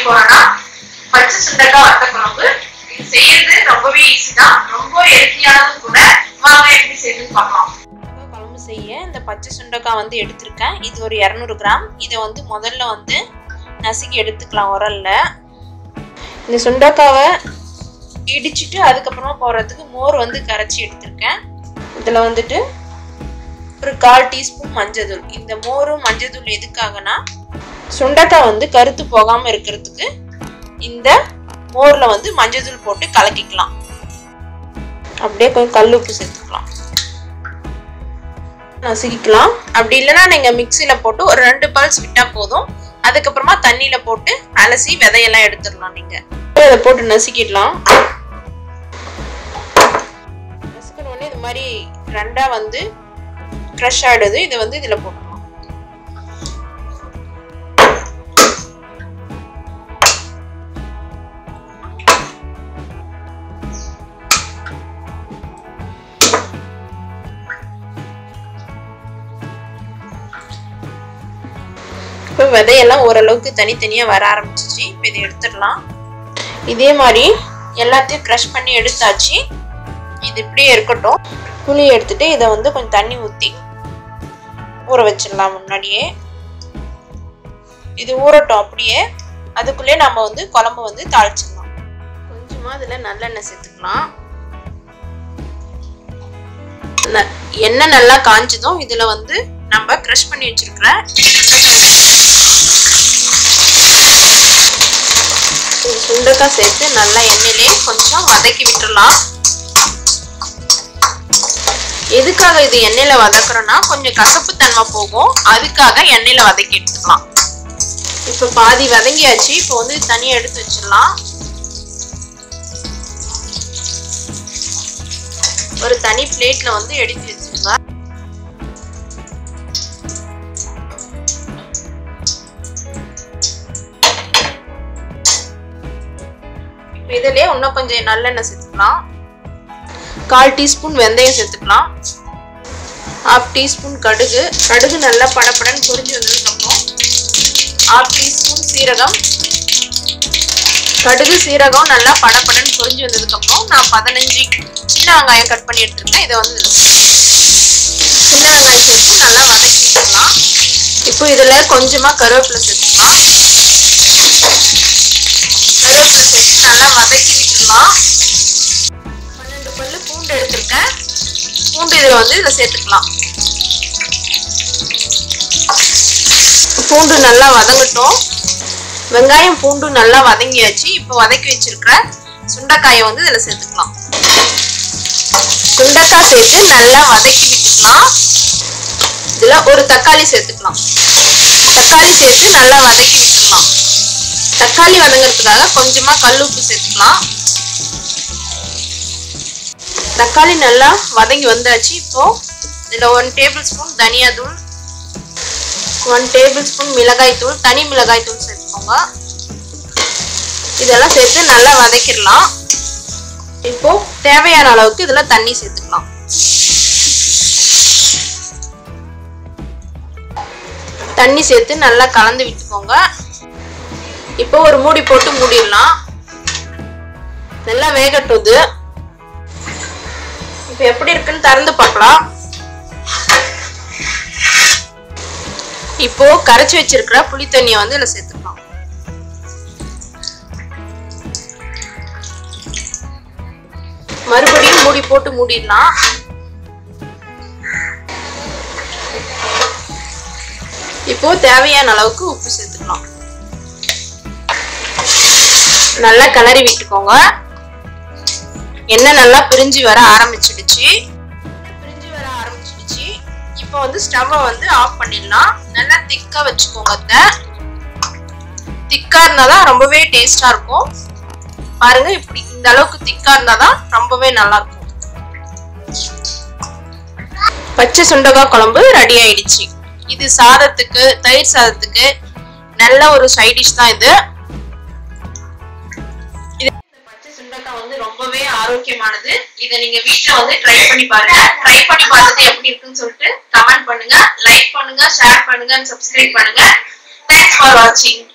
போறோம்னா பச்சை சுண்டக்காய் வத்த குழம்பு இது செய்யறது ரொம்பவே ஈஸி தான் ரொம்ப ஹெல்த்தியானதும் கூட வாங்க எப்படி செய்யுதுன்னு பார்க்கலாம் குழம்பு செய்ய இந்த பச்சை சுண்டக்காய் வந்து எடுத்திருக்கேன் இது ஒரு இரநூறு கிராம் இதை வந்து முதல்ல வந்து நசுக்கி எடுத்துக்கலாம் உரல்ல இந்த சுண்டக்காவை இடிச்சிட்டு அதுக்கப்புறமா போடுறதுக்கு மோர் வந்து கரைச்சி எடுத்திருக்கேன் இதில் வந்துட்டு ஒரு கால் டீஸ்பூன் மஞ்சள் இந்த மோரும் மஞ்சள் எதுக்காகனா சுண்டக்காய் வந்து கருத்து போகாமல் இருக்கிறதுக்கு இந்த மோரில் வந்து மஞ்சள் போட்டு கலக்கிக்கலாம் அப்படியே கொஞ்சம் கல் உப்பு சேர்த்துக்கலாம் நசுக்கிக்கலாம் அப்படி இல்லைன்னா நீங்கள் மிக்சியில் போட்டு ஒரு ரெண்டு பல்ஸ் விட்டால் போதும் அதுக்கப்புறமா தண்ணியில் போட்டு அலசி விதையெல்லாம் எடுத்துடலாம் நீங்கள் இதை போட்டு நசுக்கிடலாம் நசுக்கணுன்னே இது மாதிரி ரெண்டாக வந்து க்ரஷ் ஆகிடுது இதை வந்து இதில் போட்டுக்கலாம் இப்போ விதையெல்லாம் ஓரளவுக்கு தனித்தனியாக வர ஆரம்பிச்சிச்சு இப்போ இதை எடுத்துடலாம் இதே மாதிரி எல்லாத்தையும் க்ரஷ் பண்ணி எடுத்தாச்சு இது இப்படியே இருக்கட்டும் புளி எடுத்துட்டு இதை வந்து கொஞ்சம் தண்ணி ஊற்றி ஊற வச்சிடலாம் முன்னாடியே இது ஊறட்டும் அப்படியே அதுக்குள்ளே நம்ம வந்து குழம்பு வந்து தாளிச்சிடலாம் கொஞ்சமாக அதில் நல்லெண்ணெய் சேர்த்துக்கலாம் எண்ணெய் நல்லா காஞ்சதும் இதில் வந்து நம்ம க்ரஷ் பண்ணி வச்சிருக்கிற சுண்டக்காய் சேர்த்து நல்லா எண்ணெயிலே கொஞ்சம் வதக்கி விட்டுடலாம் எதுக்காக இது எண்ணெயில வதக்குறோம்னா கொஞ்சம் கசப்பு தன்மை போகும் அதுக்காக எண்ணெயில வதக்கி எடுத்துக்கலாம் இப்ப பாதி வதங்கியாச்சு இப்போ வந்து தனியா எடுத்து வச்சிடலாம் ஒரு தனி பிளேட்ல வந்து எடுத்து வச்சுருங்க இதுலயே இன்னும் கொஞ்சம் நல்லெண்ணெய் சேர்த்துக்கலாம் கால் டீஸ்பூன் வெந்தயம் சேர்த்துக்கலாம் ஹாஃப் டீஸ்பூன் கடுகு கடுகு நல்லா படப்படன்னு பொரிஞ்சு வந்ததுக்கப்புறம் ஹாஃப் டீஸ்பூன் சீரகம் கடுகு சீரகம் நல்லா படப்படன்னு பொரிஞ்சு வந்ததுக்கப்புறம் நான் பதினஞ்சு சின்ன வெங்காயம் கட் பண்ணி எடுத்துருக்கேன் இதை வந்து சின்ன வெங்காயம் சேர்த்து நல்லா வதக்கி விட்டுக்கலாம் இப்போ இதில் கொஞ்சமாக கருவேப்பிலை சேர்த்துக்கலாம் கருவேப்பிலை சேர்த்து நல்லா வதக்கி விட்டுக்கலாம் பன்னெண்டு பல்லு பூண்டு எடுத்திருக்கேன் பூண்டு இதில் வந்து இதில் சேர்த்துக்கலாம் பூண்டு நல்லா வதங்கட்டும் வெங்காயம் பூண்டு நல்லா வதங்கியாச்சு இப்போ வதக்கி வச்சிருக்கிற சுண்டைக்காயை வந்து இதில் சேர்த்துக்கலாம் சுண்டைக்காய் சேர்த்து நல்லா வதக்கி விட்டுக்கலாம் இதில் ஒரு தக்காளி சேர்த்துக்கலாம் தக்காளி சேர்த்து நல்லா வதக்கி விட்டுக்கலாம் தக்காளி வதங்கிறதுக்காக கொஞ்சமாக கல் உப்பு சேர்த்துக்கலாம் தக்காளி நல்லா வதங்கி வந்தாச்சு இப்போ இதில் ஒன் டேபிள் ஸ்பூன் தனியா தூள் ஒன் டேபிள் ஸ்பூன் மிளகாய் தூள் தனி மிளகாய் தூள் சேர்த்துக்கோங்க இதெல்லாம் சேர்த்து நல்லா வதக்கிடலாம் இப்போ தேவையான அளவுக்கு இதில் தண்ணி சேர்த்துக்கலாம் தண்ணி சேர்த்து நல்லா கலந்து விட்டுக்கோங்க இப்போ ஒரு மூடி போட்டு மூடிடலாம் நல்லா வேகட்டும் இது இப்போ எப்படி இருக்குன்னு திறந்து பார்க்கலாம் இப்போ கரைச்சி வச்சிருக்கிற புளி தண்ணியை வந்து இதில் சேர்த்துக்கலாம் மறுபடியும் மூடி போட்டு மூடிடலாம் இப்போ தேவையான அளவுக்கு உப்பு சேர்த்துக்கலாம் நல்லா கிளறி விட்டுக்கோங்க எண்ணெய் நல்லா பிரிஞ்சு வர ஆரம்பிச்சிடுச்சு பிரிஞ்சு வர ஆரம்பிச்சிடுச்சு இப்போ வந்து ஸ்டவ்வை வந்து ஆஃப் பண்ணிடலாம் நல்லா திக்கா வச்சுக்கோங்க அத்தை திக்கா இருந்தாதான் ரொம்பவே டேஸ்டா இருக்கும் பாருங்க இப்படி இந்த அளவுக்கு திக்கா இருந்தாதான் ரொம்பவே நல்லா இருக்கும் பச்சை சுண்டக்காய் குழம்பு ரெடி ஆயிடுச்சு இது சாதத்துக்கு தயிர் சாதத்துக்கு நல்ல ஒரு சைட் டிஷ் தான் இது பச்சை சுண்டக்காய் வந்து ரொம்பவே ஆரோக்கியமானது இதை நீங்க வீட்ல வந்து ட்ரை பண்ணி பாருங்க ட்ரை பண்ணி பார்த்துட்டு எப்படி இருக்குன்னு சொல்லிட்டு கமெண்ட் பண்ணுங்க லைக் பண்ணுங்க ஷேர் பண்ணுங்க சப்ஸ்கிரைப் பண்ணுங்க தேங்க்ஸ் ஃபார் வாட்சிங்